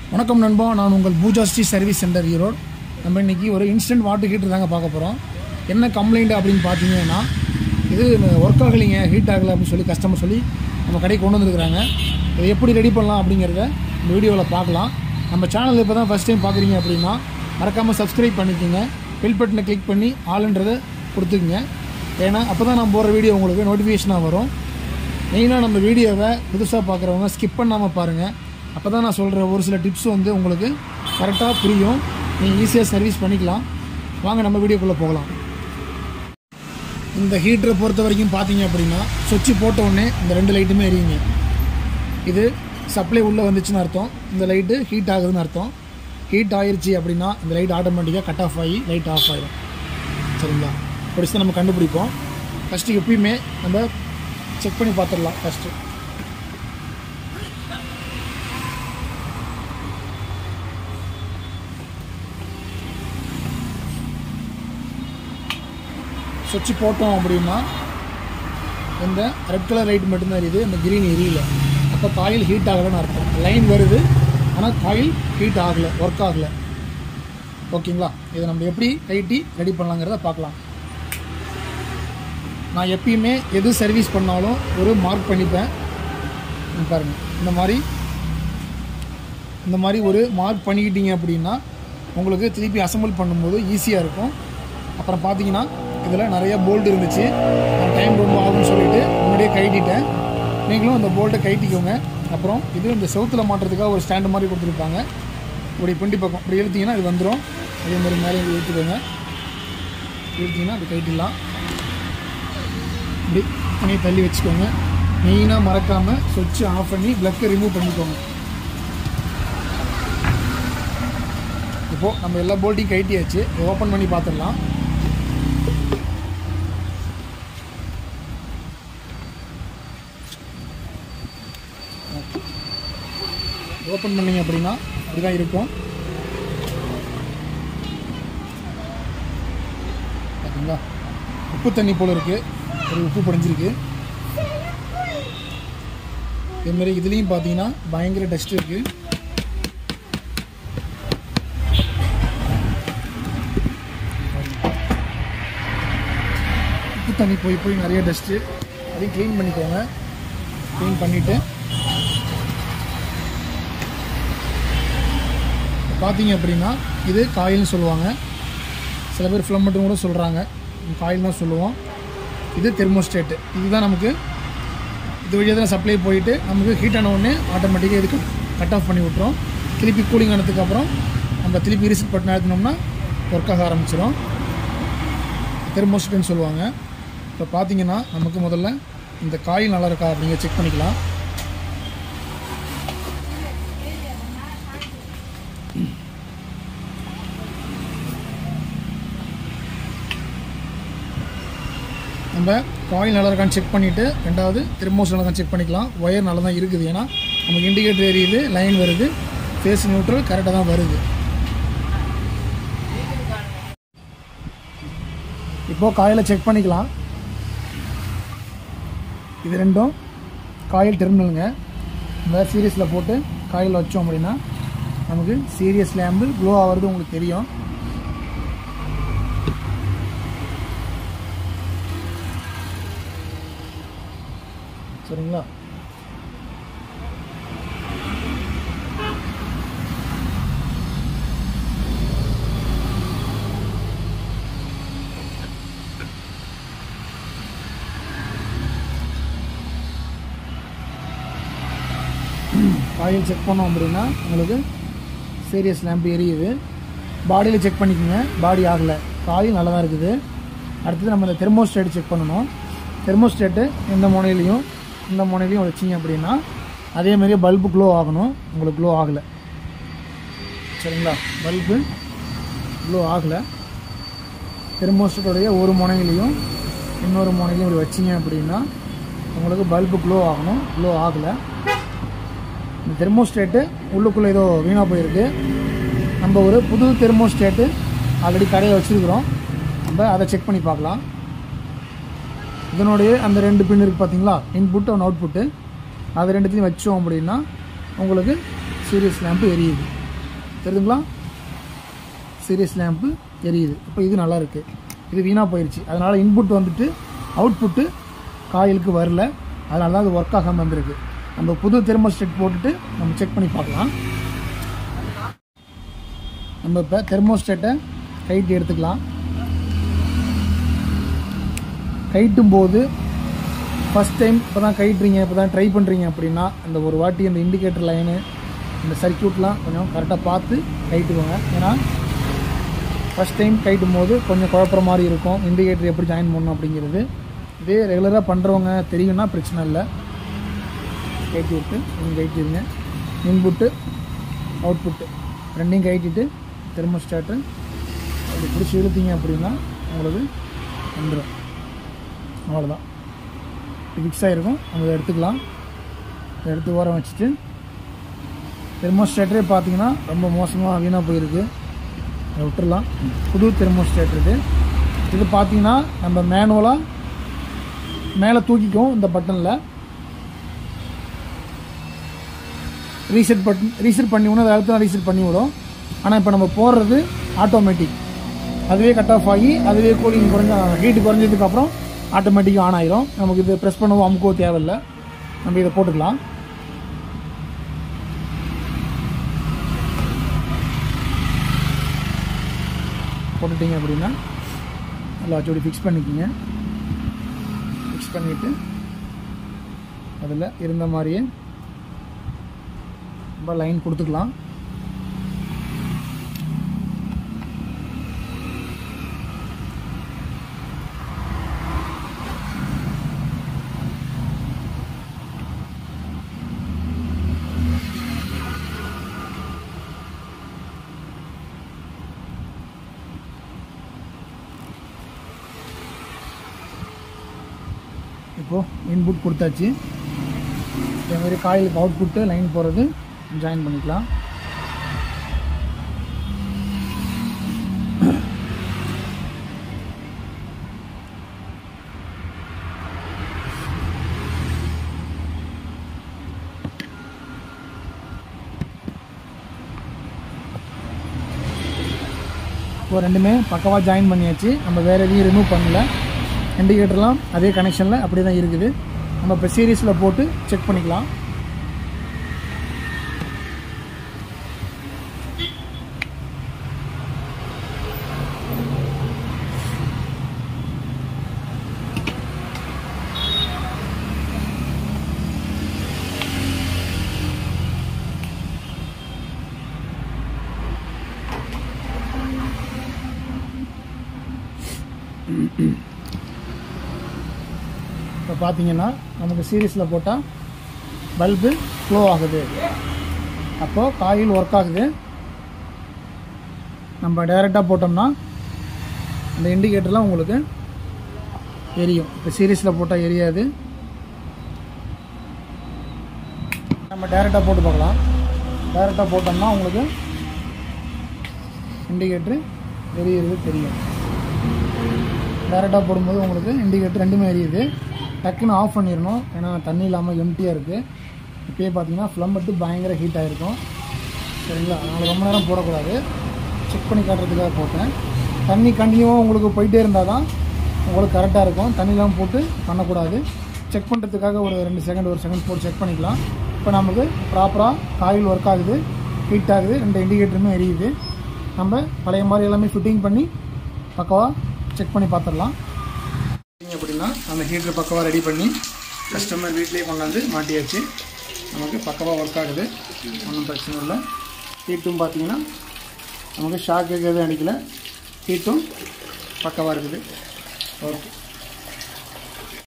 வணக்கம் நண்பா நான் உங்கள் பூஜா ஸ்ரீ சர்வீஸ் சென்டர் ஈரோடு நம்ம இன்னைக்கு ஒரு இன்ஸ்டன்ட் வாட்டர் ஹீட்டர் தாங்க பார்க்க போகிறோம் என்ன கம்ப்ளைண்ட் அப்படின்னு பார்த்தீங்கன்னா இது ஒர்க் ஆகலைங்க ஹீட் ஆகலை அப்படின்னு சொல்லி கஸ்டமர் சொல்லி நம்ம கடைக்கு கொண்டு வந்துருக்குறாங்க இதை எப்படி ரெடி பண்ணலாம் அப்படிங்கிறத இந்த வீடியோவில் பார்க்கலாம் நம்ம சேனல் இப்போ தான் ஃபஸ்ட் டைம் பார்க்குறீங்க அப்படின்னா மறக்காமல் சப்ஸ்கிரைப் பண்ணிக்கோங்க பெல் பட்டனை கிளிக் பண்ணி ஆளுன்றதை கொடுத்துக்குங்க ஏன்னா அப்போ தான் நான் போடுற வீடியோ உங்களுக்கு நோட்டிஃபிகேஷனாக வரும் மெயினாக நம்ம வீடியோவை புதுசாக பார்க்குறவங்க ஸ்கிப் பண்ணாமல் பாருங்கள் அப்போ தான் நான் சொல்கிற ஒரு சில டிப்ஸ் வந்து உங்களுக்கு கரெக்டாக புரியும் நீங்கள் ஈஸியாக சர்வீஸ் பண்ணிக்கலாம் வாங்க நம்ம வீடியோக்குள்ளே போகலாம் இந்த ஹீட்டரை பொறுத்த வரைக்கும் பார்த்தீங்க அப்படின்னா சுவிட்ச் போட்ட உடனே இந்த ரெண்டு லைட்டுமே எரியுங்க இது சப்ளை உள்ளே வந்துச்சுன்னு அர்த்தம் இந்த லைட்டு ஹீட் ஆகுதுன்னு அர்த்தம் ஹீட் ஆயிருச்சு அப்படின்னா இந்த லைட் ஆட்டோமேட்டிக்காக கட் ஆஃப் ஆகி லைட் ஆஃப் ஆயிடும் சரிங்களா படிச்சு தான் நம்ம கண்டுபிடிப்போம் ஃபஸ்ட்டு எப்பயுமே நம்ம செக் பண்ணி பார்த்துடலாம் ஃபஸ்ட்டு சுவிட்ச் போட்டோம் அப்படின்னா இந்த ரெட் கலர் லைட் மட்டும்தான் எரியுது இந்த க்ரீன் எரியல அப்போ காயில் ஹீட் ஆகலைன்னு அர்த்தம் லைன் வருது ஆனால் காயில் ஹீட் ஆகலை ஒர்க் ஆகலை ஓகேங்களா இதை நம்ம எப்படி லைட்டி ரெடி பண்ணலாங்கிறத பார்க்கலாம் நான் எப்பயுமே எது சர்வீஸ் பண்ணாலும் ஒரு மார்க் பண்ணிப்பேன் இங்க பாருங்க இந்த மாதிரி இந்த மாதிரி ஒரு மார்க் பண்ணிக்கிட்டீங்க அப்படின்னா உங்களுக்கு திருப்பி அசம்பிள் பண்ணும்போது ஈஸியாக இருக்கும் அப்புறம் பார்த்தீங்கன்னா இதில் நிறைய போல்ட் இருந்துச்சு நான் டைம் ரொம்ப ஆகும்னு சொல்லிட்டு முன்னாடியே கைட்டிட்டேன் நீங்களும் அந்த போல்ட்டை கைட்டிக்கோங்க அப்புறம் இது இந்த செவுத்தில் மாட்டுறதுக்காக ஒரு ஸ்டாண்டு மாதிரி கொடுத்துருப்பாங்க இப்படி பிண்டி பக்கம் இப்படி இழுத்தீங்கன்னா இது வந்துடும் அதே மாதிரி மேலே இழுத்துக்கோங்க இழுத்தீங்கன்னா அது கைட்டிடலாம் இப்படி பண்ணி தள்ளி வச்சுக்கோங்க மெயினாக மறக்காமல் சுவிட்ச் ஆஃப் பண்ணி ப்ளக்கை ரிமூவ் பண்ணிக்கோங்க இப்போது நம்ம எல்லா போல்ட்டையும் கைட்டியாச்சு ஓப்பன் பண்ணி பார்த்துடலாம் ஓப்பன் பண்ணீங்க அப்படின்னா இப்படிதான் இருக்கும் பார்த்தீங்களா உப்பு தண்ணி போல் இருக்குது ஒரு உப்பு படிஞ்சிருக்கு இதேமாரி இதுலேயும் பார்த்தீங்கன்னா பயங்கர டஸ்ட் இருக்குது உப்பு தண்ணி போய் போய் நிறைய டஸ்ட்டு அதையும் க்ளீன் பண்ணிக்கோங்க க்ளீன் பண்ணிவிட்டு பார்த்தீங்க அப்படின்னா இது காயில்னு சொல்லுவாங்க சில பேர் ஃப்ளம்மட்டும் கூட சொல்கிறாங்க காயில் தான் சொல்லுவோம் இது தெர்மோஸ்டேட்டு இதுதான் நமக்கு இது வழியாக தான் சப்ளை போயிட்டு நமக்கு ஹீட் ஆன உடனே ஆட்டோமேட்டிக்காக இதுக்கு கட் ஆஃப் பண்ணி விட்ரும் திருப்பி கூலிங் ஆனதுக்கு அப்புறம் நம்ம திருப்பி ரீசெட் பட்டன் அழுத்தினோம்னா ஒர்க் ஆக ஆரம்பிச்சிடும் தெர்மோஸ்டேட்னு சொல்லுவாங்க இப்போ பார்த்தீங்கன்னா நமக்கு முதல்ல இந்த காயில் நல்லா இருக்கா அப்படிங்க செக் பண்ணிக்கலாம் நம்ம காயில் நல்லா இருக்கான்னு செக் பண்ணிவிட்டு ரெண்டாவது தெர்மோஸ் நல்லா செக் பண்ணிக்கலாம் ஒயர் நல்லா தான் இருக்குது ஏன்னா நமக்கு இண்டிகேட்டர் எரியுது லைன் வருது ஃபேஸ் நியூட்ரல் கரெக்டாக தான் வருது இப்போது காயிலை செக் பண்ணிக்கலாம் இது ரெண்டும் காயில் டெர்மினலுங்க இந்த சீரியஸில் போட்டு காயில் வச்சோம் அப்படின்னா நமக்கு சீரியஸ் லேம்பு க்ளோ ஆகிறது உங்களுக்கு தெரியும் சரிங்களா ஆயில் செக் பண்ணோம் அப்படின்னா உங்களுக்கு சீரியஸ் லேம்ப் எரியுது பாடியில் செக் பண்ணிக்கோங்க பாடி ஆகலை காயில் நல்லா தான் இருக்குது அடுத்தது நம்ம இந்த தெர்மோஸ்டேட் செக் பண்ணணும் தெர்மோஸ்டேட்டு இந்த முனையிலையும் இந்த முனையிலையும் வச்சிங்க அப்படின்னா அதே மாதிரியே பல்பு க்ளோ ஆகணும் உங்களுக்கு க்ளோ ஆகலை சரிங்களா பல்பு க்ளோ ஆகலை தெர்மோஸ்டேட்டோடைய ஒரு முனையிலையும் இன்னொரு முனையிலையும் இப்படி வச்சிங்க அப்படின்னா உங்களுக்கு பல்பு க்ளோ ஆகணும் க்ளோ ஆகலை இந்த தெர்மோஸ்டேட்டு உள்ளுக்குள்ளே ஏதோ வீணாக போயிருக்கு நம்ம ஒரு புது தெர்மோஸ்டேட்டு ஆல்ரெடி கடையில் வச்சுருக்குறோம் நம்ம அதை செக் பண்ணி பார்க்கலாம் இதனுடைய அந்த ரெண்டு பின் இருக்குது பார்த்தீங்களா இன்புட் அண்ட் அவுட்புட்டு அது ரெண்டுத்தையும் வச்சோம் அப்படின்னா உங்களுக்கு சீரியஸ் லேம்பு எரியுது தெரியுதுங்களா சீரியஸ் லேம்ப்பு எரியுது இப்போ இது நல்லா இருக்கு இது வீணாக போயிடுச்சு அதனால் இன்புட் வந்துட்டு அவுட்புட்டு காயிலுக்கு வரல அதனால தான் அது ஒர்க் ஆகாமல் வந்திருக்கு நம்ம புது தெர்மோஸ்டேட் போட்டுட்டு நம்ம செக் பண்ணி பார்க்கலாம் நம்ம இப்போ தெர்மோஸ்டேட்டை கைட்டு எடுத்துக்கலாம் கைட்டும் போது ஃபஸ்ட் டைம் இப்போ தான் கைட்டுறீங்க இப்போ தான் ட்ரை பண்ணுறீங்க அப்படின்னா அந்த ஒரு வாட்டி அந்த இண்டிகேட்டர் லைனு இந்த சர்க்கியூட்லாம் கொஞ்சம் கரெக்டாக பார்த்து கைட்டுக்கோங்க ஏன்னா ஃபஸ்ட் டைம் கைட்டும் போது கொஞ்சம் குழப்புற மாதிரி இருக்கும் இண்டிகேட்டர் எப்படி ஜாயின் பண்ணணும் அப்படிங்கிறது இதே ரெகுலராக பண்ணுறவங்க தெரியும்னா பிரச்சனை இல்லை கைட்டி விட்டு நீங்கள் கைட்டிடுங்க இன்புட்டு அவுட்புட்டு ரெண்டையும் கைட்டிட்டு தெர்மோஸ்டாட்டு அப்படி பிடிச்சி இழுத்தீங்க அப்படின்னா உங்களுக்கு வந்துடும் அவ்வளோதான் ஃபிக்ஸ் ஆகிருக்கும் நம்ம இதை எடுத்துக்கலாம் இதை எடுத்து ஓரம் வச்சுட்டு தெர்மோஸ்டேட்டரே பார்த்தீங்கன்னா ரொம்ப மோசமாக வீணாக போயிருக்கு அதை விட்டுறலாம் புது தெர்மோஸ்டேட் இது இது பார்த்தீங்கன்னா நம்ம மேனுவலாக மேலே தூக்கிக்கும் இந்த பட்டனில் ரீசெட் பட்டன் ரீசெட் பண்ணி விடும் அதை அடுத்து ரீசெட் பண்ணி விடும் ஆனால் இப்போ நம்ம போடுறது ஆட்டோமேட்டிக் அதுவே கட் ஆஃப் ஆகி அதுவே கூலிங் குறைஞ்ச ஹீட்டு குறைஞ்சதுக்கப்புறம் ஆட்டோமேட்டிக்காக ஆன் ஆயிரும் நமக்கு இது ப்ரெஸ் பண்ணவோ அமுக்கவோ தேவையில்லை நம்ம இதை போட்டுக்கலாம் போட்டுட்டீங்க அப்படின்னா நல்லா வச்சோடி ஃபிக்ஸ் பண்ணிக்கிங்க ஃபிக்ஸ் பண்ணிவிட்டு அதில் இருந்த மாதிரியே ரொம்ப லைன் கொடுத்துக்கலாம் இப்போது இன்புட் கொடுத்தாச்சு இதே மாதிரி காயிலுக்கு அவுட்புட்டு லைன் போகிறது ஜாயின் பண்ணிக்கலாம் இப்போ ரெண்டுமே பக்கவாக ஜாயின் பண்ணியாச்சு நம்ம வேறு எதையும் ரிமூவ் பண்ணல இண்டிகேட்டர்லாம் அதே கனெக்ஷனில் அப்படி தான் இருக்குது நம்ம இப்போ சீரீஸில் போட்டு செக் பண்ணிக்கலாம் இப்போ பார்த்தீங்கன்னா நமக்கு சீரீஸில் போட்டால் பல்பு ஃப்ளோ ஆகுது அப்போது காயில் ஒர்க் ஆகுது நம்ம டைரெக்டாக போட்டோம்னா அந்த இண்டிகேட்டர்லாம் உங்களுக்கு எரியும் இப்போ சீரீஸில் போட்டால் எரியாது நம்ம டைரெக்டாக போட்டு பார்க்கலாம் டைரெக்டாக போட்டோம்னா உங்களுக்கு இண்டிகேட்ரு எரியுறது தெரியும் டைரெக்டாக போடும்போது உங்களுக்கு இண்டிகேட்டர் ரெண்டுமே எரியுது டக்குன்னு ஆஃப் பண்ணிடணும் ஏன்னா தண்ணி இல்லாமல் எம்டியாக இருக்குது இப்போயே பார்த்தீங்கன்னா ஃப்ளம் மட்டும் பயங்கர ஹீட் ஆகிருக்கும் சரிங்களா அதனால் ரொம்ப நேரம் போடக்கூடாது செக் பண்ணி காட்டுறதுக்காக போட்டேன் தண்ணி கண்டினியூவாக உங்களுக்கு போயிட்டே இருந்தால் தான் உங்களுக்கு கரெக்டாக இருக்கும் தண்ணி இல்லாமல் போட்டு பண்ணக்கூடாது செக் பண்ணுறதுக்காக ஒரு ரெண்டு செகண்ட் ஒரு செகண்ட் போட்டு செக் பண்ணிக்கலாம் இப்போ நமக்கு ப்ராப்பராக காயில் ஒர்க் ஆகுது ஹீட் ஆகுது ரெண்டு இண்டிகேட்டருமே எரியுது நம்ம பழைய மாதிரி எல்லாமே ஃபிட்டிங் பண்ணி பக்கவாக செக் பண்ணி பார்த்துடலாம் அப்படின்னா அந்த ஹீட்டர் பக்கவாக ரெடி பண்ணி கஸ்டமர் வீட்லேயே கொண்டாந்து மாட்டியாச்சு நமக்கு பக்கவாக ஒர்க் ஆகுது ஒன்றும் பிரச்சனை இல்லை ஹீட்டும் பார்த்தீங்கன்னா நமக்கு ஷாக் எதுவும் அடிக்கல ஹீட்டும் பக்கவாக இருக்குது ஓகே